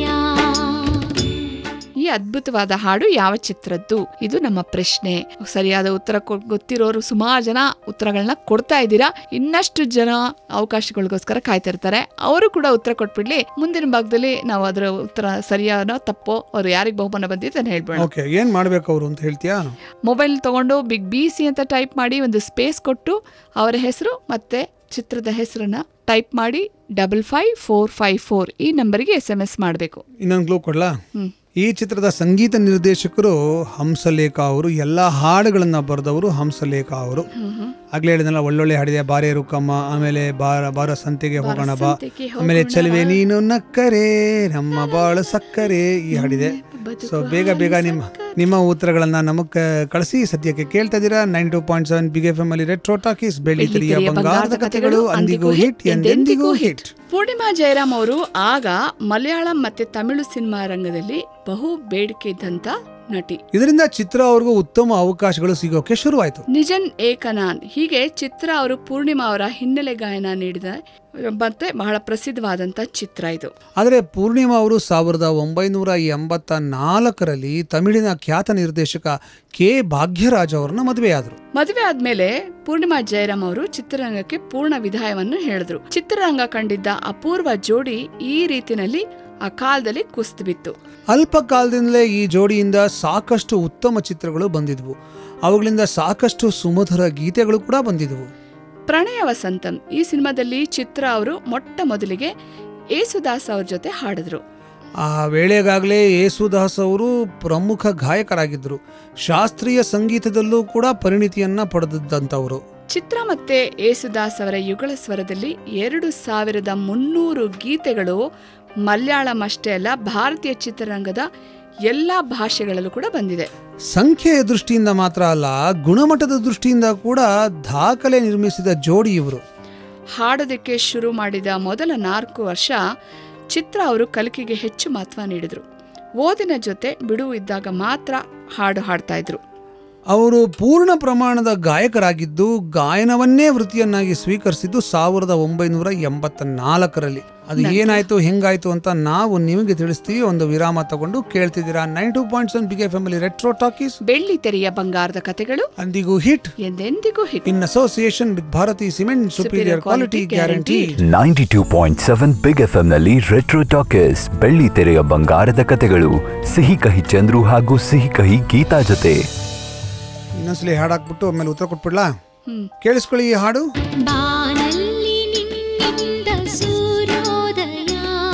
ಈ ಅದ್ಭುತವಾದ ಹಾಡು ಯಾವ ಚಿತ್ರದ್ದು ಇದು ನಮ್ಮ ಪ್ರಶ್ನೆ ಸರಿಯಾದ ಉತ್ತರ ಕೊ- ಗೊತ್ತಿರೋರು ಸುಮಾರು ಜನ ಉತ್ತರಗಳನ್ನ ಕೊಡ್ತಾ ಇದ್ದೀರಾ ಇನ್ನಷ್ಟು ಜನ ಅವಕಾಶಗಳಿಗೋಸ್ಕರ ಕಾಯ್ತಿರ್ತಾರೆ ಅವರು ಕೂಡ ಉತ್ತರ ಕೊಟ್ಬಿಡ್ಲಿ ಮುಂದಿನ ಭಾಗದಲ್ಲಿ ನಾವು ಅದರ ಉತ್ತರ ಸರಿಯಾನೋ ತಪ್ಪೋ ಅವ್ರು ಯಾರಿಗೆ ಬಹುಮಾನ ಬಂದಿತ್ತು ಅದನ್ನ ಹೇಳ್ಬೇಡ ಓಕೆ ಏನ್ ಮಾಡ್ಬೇಕು ಅವರು ಅಂತ ಹೇಳ್ತೀಯಾ ಮೊಬೈಲ್ ತಗೊಂಡು ಬಿಗ್ ಬಿ ಸಿ ಅಂತ ಟೈಪ್ ಮಾಡಿ ಒಂದು ಸ್ಪೇಸ್ ಕೊಟ್ಟು ಅವರ ಹೆಸರು ಮತ್ತೆ ಚಿತ್ರದ ಹೆಸರನ್ನ ಟೈಪ್ ಮಾಡಿ double five four five four ಈ ನಂಬರಿಗೆ ಎಸ್ ಎಂ ಎಸ್ ಮಾಡಬೇಕು ಇನ್ನೊಂದು ಗ್ಲೂ ಕೊಡ್ಲಾ ಹ್ಮ್ ಈ ಚಿತ್ರದ ಸಂಗೀತ ನಿರ್ದೇಶಕರು ಹಂಸಲೇಖ ಅವರು ಎಲ್ಲ ಹಾಡುಗಳನ್ನ ಬರೆದವರು ಹಂಸಲೇಖ ಅವರು ಆಗ್ಲೇ ಹೇಳಿದ್ನಲ್ಲ ಒಳ್ಳೊಳ್ಳೆ ಹಾಡಿದೆ ಬಾರೆ ರುಕ್ಕಮ್ಮ ಆಮೇಲೆ ಬಾರ ಬಾರ ಸಂತೆಗೆ ಹೋಗೋಣ ಬಾ ಸಂತೆಗೆ ಆಮೇಲೆ ಹೋಗೋಣ ಚಲುವೆ ಬಾ. ನೀನು ನಕ್ಕರೆ ನಮ್ಮ ಬಾಳ ಸಕ್ಕರೆ ಈ ಹಾಡಿದೆ ಬದುಕು ಸೊ ಬೇಗ ಬೇಗ ನಿಮ್ಮ ನಿಮ್ಮ ಉತ್ತರಗಳನ್ನ ನಮಗ್ ಕಳಿಸಿ ಸದ್ಯಕ್ಕೆ ಕೇಳ್ತಾ ಇದೀರಾ nine two point seven big F M ಅಲ್ಲಿ ರೆಟ್ರೋ ಟಾಕೀಸ್ ಬೆಳ್ಳಿ ತೆರೆಯ ಬಂಗಾರದ ಕಥೆಗಳು ಅಂದಿಗೂ ಹಿಟ್ ಎಂದೆಂದಿಗೂ ಹಿಟ್ ಪೂರ್ಣಿಮಾ ಜಯರಾಮ್ ಅವರು ಆಗ ಮಲಯಾಳಂ ಮತ್ತೆ ತಮಿಳು ಸಿನಿಮಾ ರಂಗದಲ್ಲಿ ಬಹು ಬೇಡಿಕೆ ಇದ್ದಂತ ನಟಿ ಇದರಿಂದ ಚಿತ್ರ ಅವ್ರಿಗೂ ಉತ್ತಮ ಅವಕಾಶಗಳು ಸಿಗೋಕೆ ಶುರುವಾಯ್ತು ನಿಜನ್ ಏಕನಾನ್ ಹೀಗೆ ಚಿತ್ರ ಅವರು ಪೂರ್ಣಿಮಾ ಅವರ ಹಿನ್ನೆಲೆ ಗಾಯನ ನೀಡಿದ ಮತ್ತೆ ಬಹಳ ಪ್ರಸಿದ್ಧವಾದಂತ ಚಿತ್ರ ಇದು ಆದರೆ ಪೂರ್ಣಿಮಾ ಅವರು ಸಾವಿರದ ಒಂಬೈನೂರ ಎಂಬತ್ತ ನಾಲ್ಕರಲ್ಲಿ ತಮಿಳಿನ ಖ್ಯಾತ ನಿರ್ದೇಶಕ ಕೆ ಭಾಗ್ಯರಾಜ್ ಅವರನ್ನ ಮದುವೆಯಾದರು ಮದುವೆ ಆದ್ಮೇಲೆ ಪೂರ್ಣಿಮಾ ಜಯರಾಮ್ ಅವರು ಚಿತ್ರರಂಗಕ್ಕೆ ಪೂರ್ಣ ವಿದಾಯವನ್ನು ಹೇಳಿದ್ರು ಚಿತ್ರರಂಗ ಕಂಡಿದ್ದ ಅಪೂರ್ವ ಜೋಡಿ ಈ ರೀತಿನಲ್ಲಿ ಆ ಕಾಲದಲ್ಲಿ ಕುಸಿದು ಬಿತ್ತು ಅಲ್ಪ ಕಾಲದಿಂದಲೇ ಈ ಜೋಡಿಯಿಂದ ಸಾಕಷ್ಟು ಉತ್ತಮ ಚಿತ್ರಗಳು ಬಂದಿದ್ವು ಅವುಗಳಿಂದ ಸಾಕಷ್ಟು ಸುಮಧುರ ಗೀತೆಗಳು ಕೂಡ ಬಂದಿದ್ವು ಪ್ರಣಯ ವಸಂತಂ ಈ ಸಿನಿಮಾದಲ್ಲಿ ಚಿತ್ರ ಅವರು ಮೊಟ್ಟ ಮೊದಲಿಗೆ ಏಸುದಾಸ್ ಅವ್ರ ಜೊತೆ ಹಾಡಿದ್ರು ಆ ವೇಳೆಗಾಗಲೇ ಯೇಸುದಾಸ್ ಅವರು ಪ್ರಮುಖ ಗಾಯಕರಾಗಿದ್ದರು ಶಾಸ್ತ್ರೀಯ ಸಂಗೀತದಲ್ಲೂ ಕೂಡ ಪರಿಣಿತಿಯನ್ನ ಪಡೆದಿದ್ದಂಥವರು ಚಿತ್ರ ಮತ್ತೆ ಏಸುದಾಸ್ ಅವರ ಯುಗಳ ಸ್ವರದಲ್ಲಿ ಎರಡು ಸಾವಿರದ ಮುನ್ನೂರು ಗೀತೆಗಳು ಮಲಯಾಳಂ ಅಷ್ಟೇ ಅಲ್ಲ ಭಾರತೀಯ ಚಿತ್ರರಂಗದ ಎಲ್ಲ ಭಾಷೆಗಳಲ್ಲೂ ಕೂಡ ಬಂದಿದೆ ಸಂಖ್ಯೆಯ ದೃಷ್ಟಿಯಿಂದ ಮಾತ್ರ ಅಲ್ಲ ಗುಣಮಟ್ಟದ ದೃಷ್ಟಿಯಿಂದ ಕೂಡ ದಾಖಲೆ ನಿರ್ಮಿಸಿದ ಜೋಡಿ ಇವರು ಹಾಡೋದಕ್ಕೆ ಶುರು ಮಾಡಿದ ಮೊದಲ ನಾಲ್ಕು ವರ್ಷ ಚಿತ್ರ ಅವರು ಕಲಿಕೆಗೆ ಹೆಚ್ಚು ಮಹತ್ವ ನೀಡಿದ್ರು ಓದಿನ ಜೊತೆ ಬಿಡುವು ಇದ್ದಾಗ ಮಾತ್ರ ಹಾಡು ಹಾಡ್ತಾ ಇದ್ರು ಅವರು ಪೂರ್ಣ ಪ್ರಮಾಣದ ಗಾಯಕರಾಗಿದ್ದು ಗಾಯನವನ್ನೇ ವೃತ್ತಿಯನ್ನಾಗಿ ಸ್ವೀಕರಿಸಿದ್ದು ಸಾವಿರದ ಒಂಬೈನೂರ ಎಂಬತ್ತ ನಾಲ್ಕರಲ್ಲಿ ಅದು ಏನಾಯ್ತು ಹೆಂಗಾಯ್ತು ಅಂತ ನಾವು ನಿಮಗೆ ತಿಳಿಸ್ತೀವಿ ಒಂದು ವಿರಾಮ ತಗೊಂಡು ಕೇಳ್ತಿದ್ದೀರಾ nine two point seven big family retro talkies ಬೆಳ್ಳಿ ತೆರೆಯ ಬಂಗಾರದ ಕತೆಗಳು ಅಂದಿಗೂ ಹಿಟ್ ಎಂದೆಂದಿಗೂ hit in association with Bharathi cement superior quality guarantee ninety two point seven big F ನಲ್ಲಿ ರೆಟ್ರೋ ಟಾಕೀಸ್ ಬೆಳ್ಳಿ ತೆರೆಯ ಬಂಗಾರದ ಕಥೆಗಳು ಸಿಹಿ ಕಹಿ ಚಂದ್ರು ಹಾಗೂ ಸಿಹಿ ಕಹಿ ಗೀತಾ ಜೊತೆ ಇನ್ನೊಂದ್ಸಲಿ ಹಾಡಾಕ್ಬಿಟ್ಟು ಆಮೇಲೆ ಉತ್ತರ ಕೊಟ್ಬಿಡ್ಲಾ ಹ್ಮ್ ಕೇಳಿಸ್ಕೊಳ್ಳಿ ಈ ಹಾಡು ಬಾನಲ್ಲಿ ನಿನ್ನಿಂದ ಸೂರ್ಯೋದಯ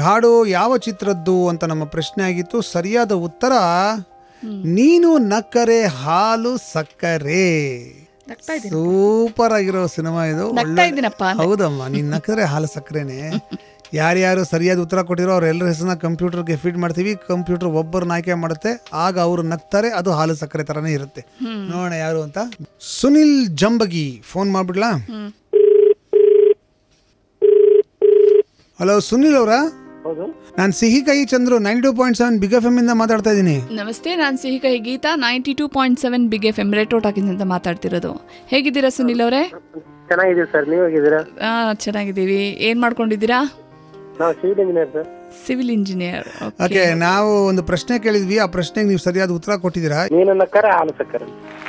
ಹಾಡು ಯಾವ ಚಿತ್ರದ್ದು ಅಂತ ನಮ್ಮ ಪ್ರಶ್ನೆ ಆಗಿತ್ತು ಸರಿಯಾದ ಉತ್ತರ ನೀನು ನಕ್ಕರೆ ಹಾಲು ಸಕ್ಕರೆ ನಗ್ತಾ ಇದ್ದೀನಿ ಸೂಪರ್ ಆಗಿರೋ ಸಿನಿಮಾ ಇದು ನಗ್ತಾ ಒಳ್ಳೆ- ಇದ್ದೀನಪ್ಪ ಅಂದೆ. ಹೌದಮ್ಮ ನೀನ್ ನಕ್ಕರೆ ಹಾಲು ಸಕ್ಕರೆನೆ ಯಾರ್ಯಾರು ಸರಿಯಾದ ಉತ್ತರ ಕೊಟ್ಟಿರೋ ಅವ್ರೆಲ್ಲರ ಹೆಸರನ್ನ ಕಂಪ್ಯೂಟರ್ಗೆ ಫೀಡ್ ಮಾಡ್ತೀವಿ ಕಂಪ್ಯೂಟರ್ ಒಬ್ಬರನ್ನ ಆಯ್ಕೆ ಮಾಡುತ್ತೆ ಆಗ ಅವರು ನಗ್ತಾರೆ ಅದು ಹಾಲು ಸಕ್ಕರೆ ತರನೇ ಇರುತ್ತೆ ನೋಡೋಣ ಯಾರು ಅಂತ ಸುನಿಲ್ ಜಂಬಗಿ ಫೋನ್ ಮಾಡ್ಬಿಡ್ಲಾ ಹಲೋ ಸುನಿಲ್ ಅವರಾ ಹೌದು ನಾನು ಸಿಹಿ ಕೈ Chandru ninety two point seven big F M ಇಂದ ಮಾತಾಡ್ತಾ ಇದ್ದೀನಿ ನಮಸ್ತೆ ನಾನು ಸಿಹಿಕೈ Geetha ninety two point seven big F M retro ಟಾಕಿಂದ ಮಾತಾಡ್ತಿರೋದು ಹೇಗಿದ್ದೀರಾ ಸುನಿಲ್ ಅವರೇ ಚೆನ್ನಾಗಿದ್ದೀವಿ ಸರ್ ನೀವು ಹೇಗಿದ್ದೀರಾ ಚೆನ್ನಾಗಿದ್ದೀವಿ ಏನು ಮಾಡ್ಕೊಂಡಿದ್ದೀರಾ ನಾವು civil engineer sir civil engineer okay ನಾವು ಒಂದು ಪ್ರಶ್ನೆ ಕೇಳಿದ್ವಿ ಆ ಪ್ರಶ್ನೆಗೆ ನೀವು ಸರಿಯಾದ ಉತ್ತರ ಕೊಟ್ಟಿದ್ದೀರಾ ನೀನು ನಕ್ಕರೆ ಹಾಲು ಸಕ್ಕರೆ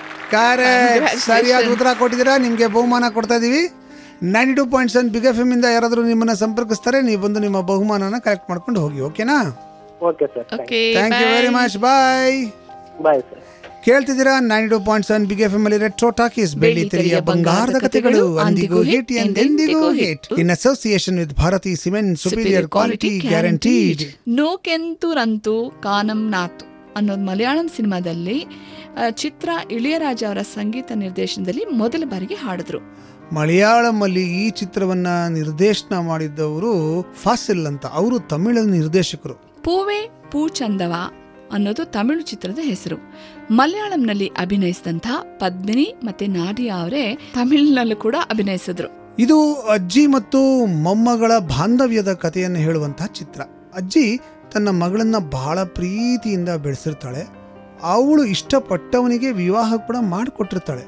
ಕರೆಕ್ಟ್ ಸರಿಯಾದ ಉತ್ತರ ಕೊಟ್ಟಿದ್ದೀರಾ ನಿಮಗೆ ಬಹುಮಾನ ಕೊಡ್ತಾ ಇದೀವಿ ninety two point seven big F M ಇಂದ ಯಾರಾದರೂ ನಿಮ್ಮನ್ನ ಸಂಪರ್ಕಿಸ್ತಾರೆ ನೀವು ಬಂದು ನಿಮ್ಮ ಬಹುಮಾನನ ಕಲೆಕ್ಟ್ ಮಾಡ್ಕೊಂಡು ಹೋಗಿ ಓಕೆನಾ okay sir okay thank you very much bye bye sir ಕೇಳ್ತಿದ್ದೀರಾ ninety two point seven big F M ಅಲ್ಲಿ ರೆಟ್ರೋ ಟಾಕೀಸ್ ಬೆಳ್ಳಿ ತೆರೆಯ ಬಂಗಾರದ ಕಥೆಗಳು ಅಂದಿಗೂ ಹಿಟ್ ಎಂದೆಂದಿಗೂ hit in association with Bharathi cement superior quality guaranteed ನೋಕೆಂತುರಂತು ಕಾನಂ ನಾತು ಅನ್ನೋದು ಮಲಯಾಳಂ ಸಿನಿಮಾದಲ್ಲಿ ಆ, ಚಿತ್ರ ಇಳಿಯರಾಜ ಅವರ ಸಂಗೀತ ನಿರ್ದೇಶನದಲ್ಲಿ ಮೊದಲ ಬಾರಿಗೆ ಹಾಡಿದ್ರು ಮಲಯಾಳಂ ಅಲ್ಲಿ ಈ ಚಿತ್ರವನ್ನ ನಿರ್ದೇಶನ ಮಾಡಿದ್ದವರು ಫಾಸಿಲ್ ಅಂತ ಅವರು ತಮಿಳ ನಿರ್ದೇಶಕರು ಪೂವೆ ಪೂ ಚಂದವ ಅನ್ನೋದು ತಮಿಳು ಚಿತ್ರದ ಹೆಸರು ಮಲಯಾಳಂನಲ್ಲಿ ಅಭಿನಯಿಸಿದಂಥ ಪದ್ಮಿನಿ ಮತ್ತೆ ನಾಡಿಯಾ ಅವರೇ ತಮಿಳಿನಲ್ಲೂ ಕೂಡ ಅಭಿನಯಿಸಿದ್ರು ಇದು ಅಜ್ಜಿ ಮತ್ತು ಮೊಮ್ಮಗಳ ಬಾಂಧವ್ಯದ ಕಥೆಯನ್ನು ಹೇಳುವಂತಹ ಚಿತ್ರ ಅಜ್ಜಿ ತನ್ನ ಮಗಳನ್ನ ಬಹಳ ಪ್ರೀತಿಯಿಂದ ಬೆಳೆಸಿರ್ತಾಳೆ ಅವಳು ಇಷ್ಟಪಟ್ಟವನಿಗೆ ವಿವಾಹ ಕೂಡ ಮಾಡಿಕೊಟ್ಟಿರ್ತಾಳೆ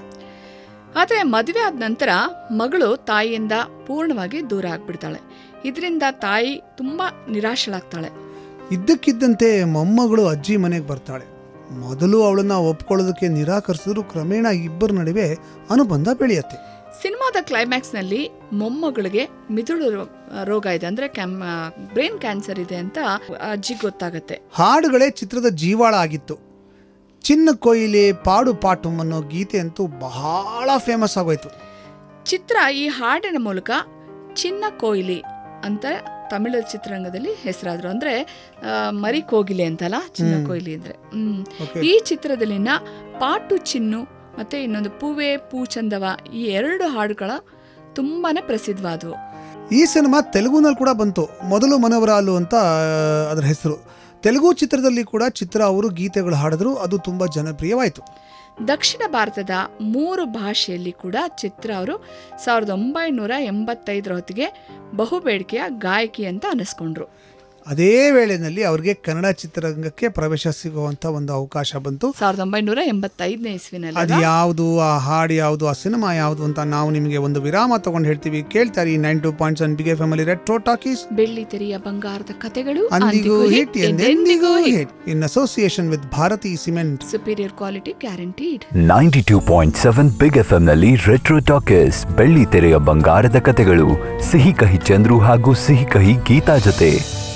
ಆದರೆ ಮದುವೆ ಆದ ನಂತರ ಮಗಳು ತಾಯಿಯಿಂದ ಪೂರ್ಣವಾಗಿ ದೂರ ಆಗ್ಬಿಡ್ತಾಳೆ ಇದರಿಂದ ತಾಯಿ ತುಂಬಾ ನಿರಾಶಳಾಗ್ತಾಳೆ ಇದ್ದಕ್ಕಿದ್ದಂತೆ ಮೊಮ್ಮಗಳು ಅಜ್ಜಿ ಮನೆಗೆ ಬರ್ತಾಳೆ ಮೊದಲು ಅವಳನ್ನ ಒಪ್ಕೊಳ್ಳೋದಕ್ಕೆ ನಿರಾಕರಿಸಿದ್ರು ಕ್ರಮೇಣ ಇಬ್ಬರ ನಡುವೆ ಅನುಬಂಧ ಬೆಳೆಯುತ್ತೆ ಸಿನಿಮಾದ ಕ್ಲೈಮ್ಯಾಕ್ಸ್ನಲ್ಲಿ ಮೊಮ್ಮಗಳಿಗೆ ಮಿದುಳು ರೋ- ರೋಗ ಇದೆ ಅಂದ್ರೆ ಕ್ಯಾಮ್ ಬ್ರೈನ್ ಕ್ಯಾನ್ಸರ್ ಇದೆ ಅಂತ ಅಜ್ಜಿಗೆ ಗೊತ್ತಾಗತ್ತೆ ಹಾಡುಗಳೇ ಚಿತ್ರದ ಜೀವಾಳ ಆಗಿತ್ತು ಚಿನ್ನ ಕೊಯ್ಲಿ ಪಾಡು ಪಾಟುಮ್ ಅನ್ನೋ ಗೀತೆ ಅಂತೂ ಬಹಳ ಫೇಮಸ್ ಆಗೋಯ್ತು ಚಿತ್ರ ಈ ಹಾಡಿನ ಮೂಲಕ ಚಿನ್ನ ಕೋಯಿಲಿ ಅಂತ ತಮಿಳು ಚಿತ್ರರಂಗದಲ್ಲಿ ಹೆಸರಾದ್ರು ಅಂದ್ರೆ ಆ, ಮರಿ ಕೋಗಿಲೆ ಅಂತಲ್ಲ ಚಿನ್ನ ಹ್ಮ್. ಕೊಯ್ಲಿ ಅಂದ್ರೆ ಹ್ಮ್ ಓಕೆ ಈ ಚಿತ್ರದಲ್ಲಿನ ಪಾಟು ಚಿನ್ನು ಮತ್ತೆ ಇನ್ನೊಂದು ಪೂವೆ ಪೂ ಚಂದವ ಈ ಎರಡು ಹಾಡುಗಳ ತುಂಬಾನೇ ಪ್ರಸಿದ್ಧವಾದವು ಈ ಸಿನಿಮಾ ತೆಲುಗುನಲ್ಲಿ ಕೂಡ ಬಂತು ಮೊದಲು ಮನವರಾಲು ಅಂತ ಆ, ಅದರ ಹೆಸರು ತೆಲುಗು ಚಿತ್ರದಲ್ಲಿ ಕೂಡ ಚಿತ್ರ ಅವರು ಗೀತೆಗಳು ಹಾಡಿದ್ರು ಅದು ತುಂಬಾ ಜನಪ್ರಿಯವಾಯಿತು ದಕ್ಷಿಣ ಭಾರತದ ಮೂರು ಭಾಷೆಯಲ್ಲಿ ಕೂಡ ಚಿತ್ರ ಅವರು ಸಾವಿರದ ಒಂಬೈನೂರ ಎಂಬತ್ತೈದರ ಹೊತ್ತಿಗೆ ಬಹುಬೇಡಿಕೆಯ ಗಾಯಕಿ ಅಂತ ಅನಿಸ್ಕೊಂಡ್ರು ಅದೇ ವೇಳೆಯಲ್ಲಿ ಅವ್ರಿಗೆ ಕನ್ನಡ ಚಿತ್ರರಂಗಕ್ಕೆ ಪ್ರವೇಶ ಸಿಗುವಂತ ಒಂದು ಅವಕಾಶ ಬಂತು ಸಾವಿರದ ಒಂಬೈನೂರ ಎಂಬತ್ತೈದನೇ ಇಸ್ವಿನಲ್ಲಿ ಅದು ಯಾವುದು ಆ ಹಾಡು ಯಾವುದು ಆ ಸಿನಿಮಾ ಯಾವುದು ಅಂತ ನಾವು ನಿಮಗೆ ಒಂದು ವಿರಾಮ ತಗೊಂಡು ಹೇಳ್ತೀವಿ ಕೇಳ್ತಾರೆ ಈ nine two point seven big family retro talkies ಬೆಳ್ಳಿ ತೆರೆಯ ಬಂಗಾರದ ಕಥೆಗಳು ಅಂದಿಗೂ ಹಿಟ್ ಎಂದೆಂದಿಗೂ hit in association with Bharathi cement superior quality guaranteed ninety two point seven big F ಎಂನಲ್ಲಿ ರೆಟ್ರೋ ಟಾಕೀಸ್ ಬೆಳ್ಳಿ ತೆರೆಯ ಬಂಗಾರದ ಕಥೆಗಳು ಸಿಹಿ ಕಹಿ ಚಂದ್ರು ಹಾಗೂ ಸಿಹಿ ಕಹಿ ಗೀತಾ ಜೊತೆ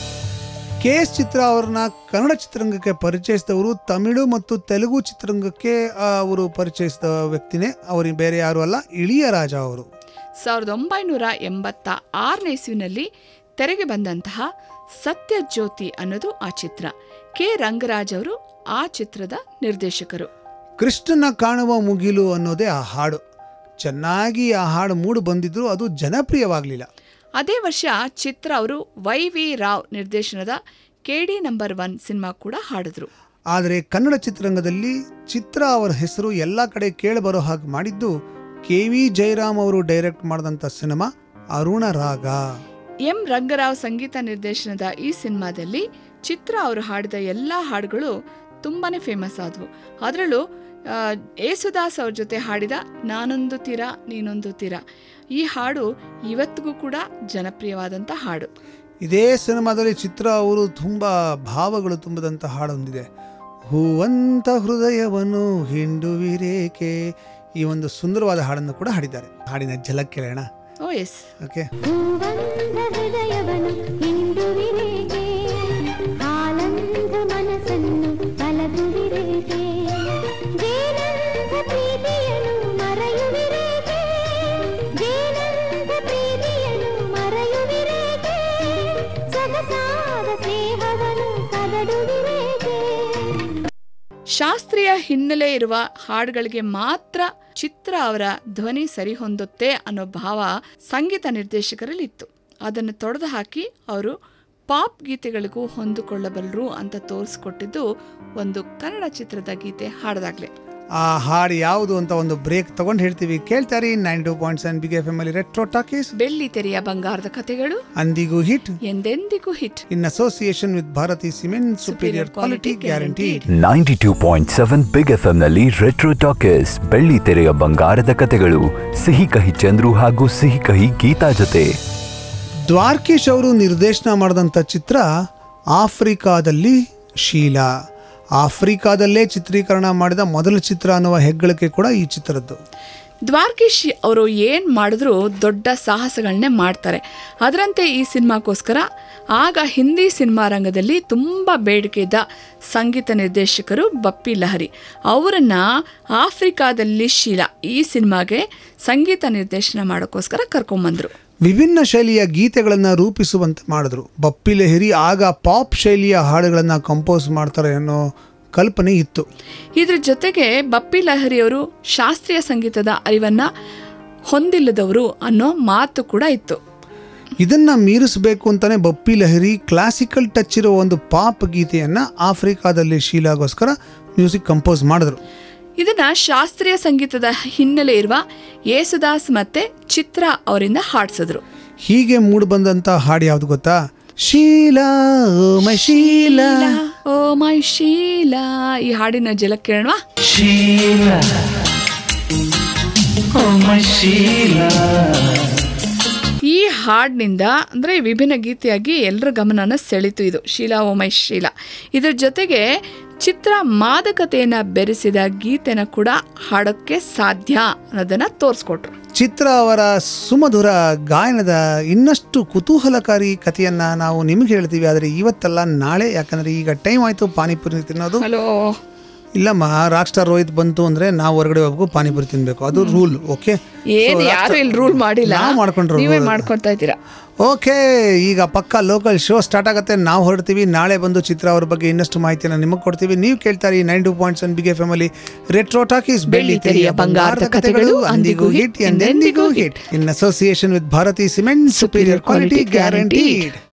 ಕೆ ಎಸ್ ಚಿತ್ರ ಅವ್ರನ್ನ ಕನ್ನಡ ಚಿತ್ರರಂಗಕ್ಕೆ ಪರಿಚಯಿಸಿದವರು ತಮಿಳು ಮತ್ತು ತೆಲುಗು ಚಿತ್ರರಂಗಕ್ಕೆ ಆ, ಅವರು ಪರಿಚಯಿಸಿದ ವ್ಯಕ್ತಿನೇ ಅವರು ಬೇರೆ ಯಾರು ಅಲ್ಲ ಇಳಿಯರಾಜ ಅವರು ಸಾವಿರದ ಒಂಬೈನೂರ ಎಂಬತ್ತ ಆರನೇ ಇಸ್ವಿನಲ್ಲಿ ತೆರೆಗೆ ಬಂದಂತಹ ಸತ್ಯಜ್ಯೋತಿ ಅನ್ನೋದು ಆ ಚಿತ್ರ ಕೆ ರಂಗರಾಜ್ ಅವರು ಆ ಚಿತ್ರದ ನಿರ್ದೇಶಕರು ಕೃಷ್ಣನ ಕಾಣುವ ಮುಗಿಲು ಅನ್ನೋದೇ ಆ ಹಾಡು ಚೆನ್ನಾಗಿ ಆ ಹಾಡು ಮೂಡು ಬಂದಿದ್ರು ಅದು ಜನಪ್ರಿಯವಾಗಲಿಲ್ಲ ಅದೇ ವರ್ಷ ಚಿತ್ರ ಅವರು ವೈ ವಿ ರಾವ್ ನಿರ್ದೇಶನದ ಕೆಡಿ ನಂಬರ್ ಒನ್ ಸಿನಿಮಾ ಕೂಡ ಹಾಡಿದ್ರು ಆದರೆ ಕನ್ನಡ ಚಿತ್ರರಂಗದಲ್ಲಿ ಚಿತ್ರ ಅವರ ಹೆಸರು ಎಲ್ಲ ಕಡೆ ಕೇಳಿಬರೋ ಹಾಗೆ ಮಾಡಿದ್ದು ಕೆ ವಿ ಜಯರಾಮ್ ಅವರು ಡೈರೆಕ್ಟ್ ಮಾಡಿದಂಥ ಸಿನಿಮಾ ಅರುಣ ರಾಗ ಎಂ ರಂಗರಾವ್ ಸಂಗೀತ ನಿರ್ದೇಶನದ ಈ ಸಿನಿಮಾದಲ್ಲಿ ಚಿತ್ರ ಅವರು ಹಾಡಿದ ಎಲ್ಲ ಹಾಡುಗಳು ತುಂಬಾನೇ ಫೇಮಸ್ ಆದವು ಅದರಲ್ಲೂ ಆ, ಯೇಸುದಾಸ್ ಅವ್ರ ಜೊತೆ ಹಾಡಿದ ನಾನೊಂದು ತೀರ ನೀನೊಂದು ತೀರ ಈ ಹಾಡು ಇವತ್ತಿಗೂ ಕೂಡ ಜನಪ್ರಿಯವಾದಂಥ ಹಾಡು ಇದೇ ಸಿನಿಮಾದಲ್ಲಿ ಚಿತ್ರ ಅವರು ತುಂಬ ಭಾವಗಳು ತುಂಬಿದಂಥ ಹಾಡು ಹೊಂದಿದೆ ಹೂವಂತ ಹೃದಯವನ್ನು ಹಿಂಡುವಿರೇಕೆ ಈ ಒಂದು ಸುಂದರವಾದ ಹಾಡನ್ನು ಕೂಡ ಹಾಡಿದ್ದಾರೆ ಹಾಡಿನ ಝಲಕ್ ಕೇಳೋಣ ಓ ಎಸ್ ಓಕೆ ಹೂವಂದ ಹೃದಯವನ್ನು ಹಿಂಡುವಿರೇಕೆ ಹಾಲಂದ ಮನಸ್ಸನ್ನು ಕಲದುವಿರೇಕೆ ಜೇನಂದ ಪ್ರೀತಿಯನ್ನು ಮರೆಯುವಿರೇಕೆ ಜೇನಂದ ಪ್ರೀತಿಯನ್ನು ಮರೆಯುವಿರೇಕೆ ಸೊಗಸಾದ ಶಾಸ್ತ್ರೀಯ ಹಿನ್ನೆಲೆ ಇರುವ ಹಾಡುಗಳಿಗೆ ಮಾತ್ರ ಚಿತ್ರ ಅವರ ಧ್ವನಿ ಸರಿಹೊಂದುತ್ತೆ ಅನ್ನೋ ಭಾವ ಸಂಗೀತ ನಿರ್ದೇಶಕರಲ್ಲಿ ಇತ್ತು ಅದನ್ನು ತೊಡೆದು ಹಾಕಿ ಅವರು ಪಾಪ್ ಗೀತೆಗಳಿಗೂ ಹೊಂದಿಕೊಳ್ಳಬಲ್ಲರು ಅಂತ ತೋರಿಸ್ಕೊಟ್ಟಿದ್ದು ಒಂದು ಕನ್ನಡ ಚಿತ್ರದ ಗೀತೆ ಹಾಡದಾಗ್ಲೆ ಆ ಹಾಡು ಯಾವುದು ಅಂತ ಒಂದು ಬ್ರೇಕ್ ತಗೊಂಡು ಹೇಳ್ತೀವಿ ಕೇಳ್ತಾರಿ nine two point seven big F M ಅಲ್ಲಿ ರೆಟ್ರೋ ಟಾಕೀಸ್ ಬೆಳ್ಳಿ ತೆರೆಯ ಬಂಗಾರದ ಕಥೆಗಳು ಅಂದಿಗೂ ಹಿಟ್ ಎಂದೆಂದಿಗೂ hit in association with Bharathi cement superior quality guarantee ninety two point seven big F ನಲ್ಲಿ ರೆಟ್ರೋ ಟಾಕೀಸ್ ಬೆಳ್ಳಿ ತೆರೆಯ ಬಂಗಾರದ ಕತೆಗಳು ಸಿಹಿ ಕಹಿ ಚಂದ್ರು ಹಾಗೂ ಸಿಹಿ ಕಹಿ ಗೀತಾ ಜೊತೆ ದ್ವಾರ್ಕೀಶ್ ಅವರು ನಿರ್ದೇಶನ ಮಾಡಿದಂಥ ಚಿತ್ರ ಆಫ್ರಿಕಾದಲ್ಲಿ ಶೀಲಾ ಆಫ್ರಿಕಾದಲ್ಲೇ ಚಿತ್ರೀಕರಣ ಮಾಡಿದ ಮೊದಲ ಚಿತ್ರ ಅನ್ನುವ ಹೆಗ್ಗಳಿಕೆ ಕೂಡ ಈ ಚಿತ್ರದ್ದು ದ್ವಾರಕೀಶ್ ಅವರು ಏನು ಮಾಡಿದ್ರು ದೊಡ್ಡ ಸಾಹಸಗಳನ್ನೇ ಮಾಡ್ತಾರೆ ಅದರಂತೆ ಈ ಸಿನಿಮಾಕ್ಕೋಸ್ಕರ ಆಗ ಹಿಂದಿ ಸಿನಿಮಾ ರಂಗದಲ್ಲಿ ತುಂಬ ಬೇಡಿಕೆ ಇದ್ದ ಸಂಗೀತ ನಿರ್ದೇಶಕರು ಬಪ್ಪಿ ಲಹರಿ ಅವರನ್ನು ಆಫ್ರಿಕಾದಲ್ಲಿ ಶೀಲಾ ಈ ಸಿನಿಮಾಗೆ ಸಂಗೀತ ನಿರ್ದೇಶನ ಮಾಡೋಕ್ಕೋಸ್ಕರ ಕರ್ಕೊಂಬಂದರು ವಿಭಿನ್ನ ಶೈಲಿಯ ಗೀತೆಗಳನ್ನು ರೂಪಿಸುವಂತೆ ಮಾಡಿದ್ರು ಬಪ್ಪಿ ಲಹಿರಿ ಆಗ ಪಾಪ್ ಶೈಲಿಯ ಹಾಡುಗಳನ್ನು ಕಂಪೋಸ್ ಮಾಡ್ತಾರೆ ಅನ್ನೋ ಕಲ್ಪನೆ ಇತ್ತು ಇದ್ರ ಜೊತೆಗೆ ಬಪ್ಪಿ ಲಹರಿಯವರು ಶಾಸ್ತ್ರೀಯ ಸಂಗೀತದ ಅರಿವನ್ನು ಹೊಂದಿಲ್ಲದವರು ಅನ್ನೋ ಮಾತು ಕೂಡ ಇತ್ತು ಇದನ್ನ ಮೀರಿಸಬೇಕು ಅಂತಾನೆ ಬಪ್ಪಿ ಲಹಿರಿ ಕ್ಲಾಸಿಕಲ್ ಟಚ್ ಇರೋ ಒಂದು ಪಾಪ್ ಗೀತೆಯನ್ನ ಆಫ್ರಿಕಾದಲ್ಲಿ ಶೀಲಾಗೋಸ್ಕರ ಮ್ಯೂಸಿಕ್ ಕಂಪೋಸ್ ಮಾಡಿದ್ರು ಇದನ್ನ ಶಾಸ್ತ್ರೀಯ ಸಂಗೀತದ ಹಿನ್ನೆಲೆ ಇರುವ ಯೇಸುದಾಸ್ ಮತ್ತೆ ಚಿತ್ರ ಅವರಿಂದ ಹಾಡಿಸಿದ್ರು ಹೀಗೆ ಮೂಡ್ ಬಂದಂತ ಹಾಡು ಯಾವ್ದು ಗೊತ್ತಾ ಶೀಲಾ ಓ ಮೈ ಶೀಲಾ ಓ ಮೈ ಶೀಲಾ ಈ ಹಾಡಿನ ಜಲ ಕೇಳವಾ Sheila, oh my Sheila. ಈ ಹಾಡಿನಿಂದ ಅಂದರೆ ವಿಭಿನ್ನ ಗೀತೆಯಾಗಿ ಎಲ್ಲರ ಗಮನನ ಸೆಳೀತು ಇದು ಶೀಲಾ ಓ ಮೈ ಶೀಲಾ ಇದ್ರ ಜೊತೆಗೆ ಚಿತ್ರ ಮಾದಕತೆಯನ್ನು ಬೆರೆಸಿದ ಗೀತೆನ ಕೂಡ ಹಾಡೋಕ್ಕೆ ಸಾಧ್ಯ ಅನ್ನೋದನ್ನ ತೋರಿಸ್ಕೊಟ್ರು ಚಿತ್ರ ಅವರ ಸುಮಧುರ ಗಾಯನದ ಇನ್ನಷ್ಟು ಕುತೂಹಲಕಾರಿ ಕಥೆಯನ್ನ ನಾವು ನಿಮಗೆ ಹೇಳ್ತೀವಿ ಆದರೆ ಇವತ್ತಲ್ಲ ನಾಳೆ ಯಾಕಂದ್ರೆ ಈಗ ಟೈಮ್ ಆಯ್ತು ಪಾನಿಪುರಿ ತಿನ್ನೋದು ಹಲೋ ಇಲ್ಲಮ್ಮ ರಾಕ್ ಸ್ಟಾರ್ ರೋಹಿತ್ ಬಂತು ಅಂದ್ರೆ ನಾವು ಹೊರಗಡೆ ಹೋಗ್ಬೇಕು ಪಾನಿಪುರಿ ತಿನ್ಬೇಕು ಅದು ರೂಲ್ ಓಕೆ ಏನು ಯಾರು ಇಲ್ಲಿ ರೂಲ್ ಮಾಡಿಲ್ಲ ನಾವು ಮಾಡ್ಕೊಂಡ್ರು ನೀವೇ ಮಾಡ್ಕೊತಾ ಇದ್ದೀರಾ ಓಕೆ ಈಗ ಪಕ್ಕ ಲೋಕಲ್ ಶೋ ಸ್ಟಾರ್ಟ್ ಆಗುತ್ತೆ ನಾವು ಹೊರಡ್ತೀವಿ ನಾಳೆ ಬಂದು ಚಿತ್ರ ಅವ್ರ ಬಗ್ಗೆ ಇನ್ನಷ್ಟು ಮಾಹಿತಿಯನ್ನು ನಿಮಗೆ ಕೊಡ್ತೀವಿ ನೀವು ಕೇಳ್ತಾರೆ nine two point seven big F M ಅಲ್ಲಿ ರೆಟ್ರೋ ಟಾಕೀಸ್ ಬೆಳ್ಳಿ ತೆರೆಯ ಬಂಗಾರದ ಕಥೆಗಳು ಅಂದಿಗೂ ಹಿಟ್ ಎಂದೆಂದಿಗೂ hit in association with Bharathi cement superior quality guaranteed